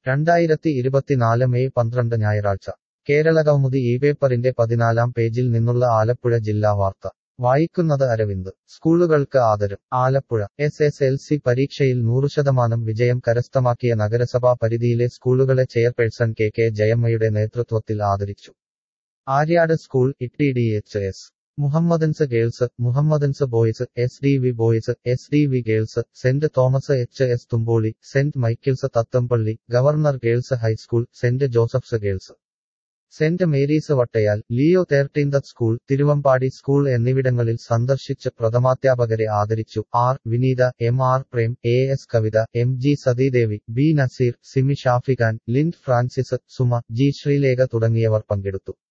രണ്ടായിരത്തി ഇരുപത്തിനാല് മെയ് പന്ത്രണ്ട് ഞായറാഴ്ച കേരളകൗമുദി ഈ പേപ്പറിന്റെ പതിനാലാം പേജിൽ നിന്നുള്ള ആലപ്പുഴ ജില്ലാ വാർത്ത വായിക്കുന്നത് അരവിന്ദ് സ്കൂളുകൾക്ക് ആദരം Alappuzha S S L C പരീക്ഷയിൽ നൂറ് ശതമാനം വിജയം കരസ്ഥമാക്കിയ നഗരസഭാ പരിധിയിലെ സ്കൂളുകളെ ചെയർപേഴ്സൺ കെ കെ ജയമ്മയുടെ നേതൃത്വത്തിൽ ആദരിച്ചു ആര്യാട് സ്കൂൾ ഇട്ടി D H S Mohammedans girls Mohammedans boys S D V boys S D V girls Saint Thomas H S Thumpoly Saint Michael's Thathampally governor girls high school Saint Joseph's girls Saint Mary's Vattayal Leo thirteenth school Thiruvambadi school എന്നിവിടങ്ങളിൽ സന്ദർശിച്ച് പ്രഥമാധ്യാപകരെ ആദരിച്ചു R Vineetha M R Prem A S Kavitha M G Sathidevi B Nazeer Simi Shafikhan Lind Francis Suma G Sreelekha തുടങ്ങിയവർ പങ്കെടുത്തു